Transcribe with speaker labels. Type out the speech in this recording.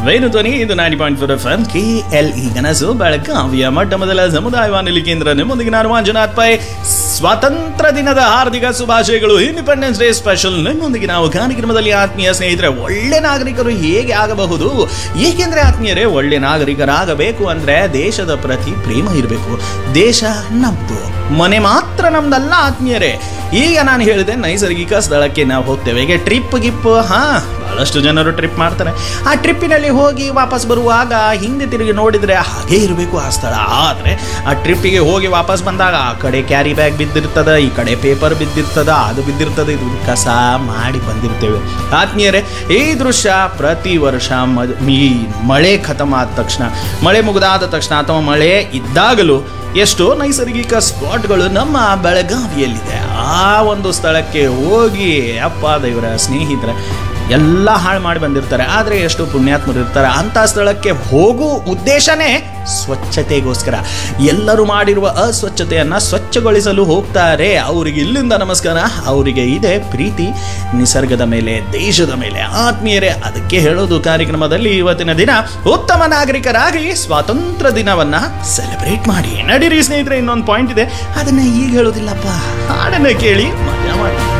Speaker 1: ವೇಣು ಧ್ವನಿ ಇದು ninety point four F M K L E ಕನಸು ಬೆಳಗಾವಿಯ ಮೊಟ್ಟ ಮೊದಲ ಸಮುದಾಯ ಬಾನುಲಿ ಕೇಂದ್ರ ನಿಮ್ಮೊಂದಿಗೆ ನಾನು ಮಂಜುನಾಥ್ ಪೈ ಸ್ವಾತಂತ್ರ್ಯ ದಿನದ ಹಾರ್ದಿಕ ಶುಭಾಶಯಗಳು ಇಂಡಿಪೆಂಡೆನ್ಸ್ ಡೇ ಸ್ಪೆಷಲ್ ನಿಮ್ಮೊಂದಿಗೆ ನಾವು ಕಾರ್ಯಕ್ರಮದಲ್ಲಿ ಆತ್ಮೀಯ ಸ್ನೇಹಿತರೆ ಒಳ್ಳೆ ನಾಗರಿಕರು ಹೇಗೆ ಆಗಬಹುದು ಏಕೆಂದ್ರೆ ಆತ್ಮೀಯರೇ ಒಳ್ಳೆ ನಾಗರಿಕರಾಗಬೇಕು ಅಂದ್ರೆ ದೇಶದ ಪ್ರತಿ ಪ್ರೇಮ ಇರಬೇಕು ದೇಶ ನಮ್ದು ಮನೆ ಮಾತ್ರ ನಮ್ದಲ್ಲ ಆತ್ಮೀಯರೇ ಈಗ ನಾನು ಹೇಳಿದೆ ನೈಸರ್ಗಿಕ ಸ್ಥಳಕ್ಕೆ ನಾವು ಹೋಗ್ತೇವೆ ಈಗ ಟ್ರಿಪ್ ಗಿಪ್ ಹಾ ಬಹಳಷ್ಟು ಜನರು ಟ್ರಿಪ್ ಮಾಡ್ತಾರೆ ಆ ಟ್ರಿಪ್ಪಿನಲ್ಲಿ ಹೋಗಿ ವಾಪಸ್ ಬರುವಾಗ ಹಿಂದೆ ತಿರುಗಿ ನೋಡಿದ್ರೆ ಹಾಗೆ ಇರಬೇಕು ಆ ಸ್ಥಳ ಆದರೆ ಆ ಟ್ರಿಪ್ಪಿಗೆ ಹೋಗಿ ವಾಪಸ್ ಬಂದಾಗ ಆ ಕಡೆ ಕ್ಯಾರಿ ಬ್ಯಾಗ್ ಬಿದ್ದಿರ್ತದ ಈ ಕಡೆ ಪೇಪರ್ ಬಿದ್ದಿರ್ತದ ಅದು ಬಿದ್ದಿರ್ತದೆ ಇದು ಕಸ ಮಾಡಿ ಬಂದಿರ್ತೇವೆ ಆತ್ಮೀಯರೇ ಈ ದೃಶ್ಯ ಪ್ರತಿ ವರ್ಷ ಮ ಈ ಮಳೆ ಖತಮ್ ಆದ ತಕ್ಷಣ ಮಳೆ ಮುಗಿದಾದ ತಕ್ಷಣ ಅಥವಾ ಮಳೆ ಇದ್ದಾಗಲೂ ಎಷ್ಟೋ ನೈಸರ್ಗಿಕ ಸ್ಪಾಟ್ಗಳು ನಮ್ಮ ಬೆಳಗಾವಿಯಲ್ಲಿದೆ ಆ ಒಂದು ಸ್ಥಳಕ್ಕೆ ಹೋಗಿ ಅಪ್ಪ ದೇವರ ಸ್ನೇಹಿತರೆ ಎಲ್ಲ ಹಾಳು ಮಾಡಿ ಬಂದಿರ್ತಾರೆ ಆದರೆ ಎಷ್ಟು ಪುಣ್ಯಾತ್ಮರು ಇರ್ತಾರೆ ಅಂಥ ಸ್ಥಳಕ್ಕೆ ಹೋಗೋ ಉದ್ದೇಶನೇ ಸ್ವಚ್ಛತೆಗೋಸ್ಕರ ಎಲ್ಲರೂ ಮಾಡಿರುವ ಅಸ್ವಚ್ಛತೆಯನ್ನು ಸ್ವಚ್ಛಗೊಳಿಸಲು ಹೋಗ್ತಾರೆ ಅವರಿಗೆ ಇಲ್ಲಿಂದ ನಮಸ್ಕಾರ ಅವರಿಗೆ ಇದೆ ಪ್ರೀತಿ ನಿಸರ್ಗದ ಮೇಲೆ ದೇಶದ ಮೇಲೆ ಆತ್ಮೀಯರೇ ಅದಕ್ಕೆ ಹೇಳೋದು ಕಾರ್ಯಕ್ರಮದಲ್ಲಿ ಇವತ್ತಿನ ದಿನ ಉತ್ತಮ ನಾಗರಿಕರಾಗಿ ಸ್ವಾತಂತ್ರ್ಯ ದಿನವನ್ನ ಸೆಲೆಬ್ರೇಟ್ ಮಾಡಿ ನಡೀರಿ ಸ್ನೇಹಿತರೆ ಇನ್ನೊಂದು ಪಾಯಿಂಟ್ ಇದೆ ಅದನ್ನ ಈಗ ಹೇಳೋದಿಲ್ಲಪ್ಪ ಹಾಡನ್ನ ಕೇಳಿ ಮಜಾ ಮಾಡಿ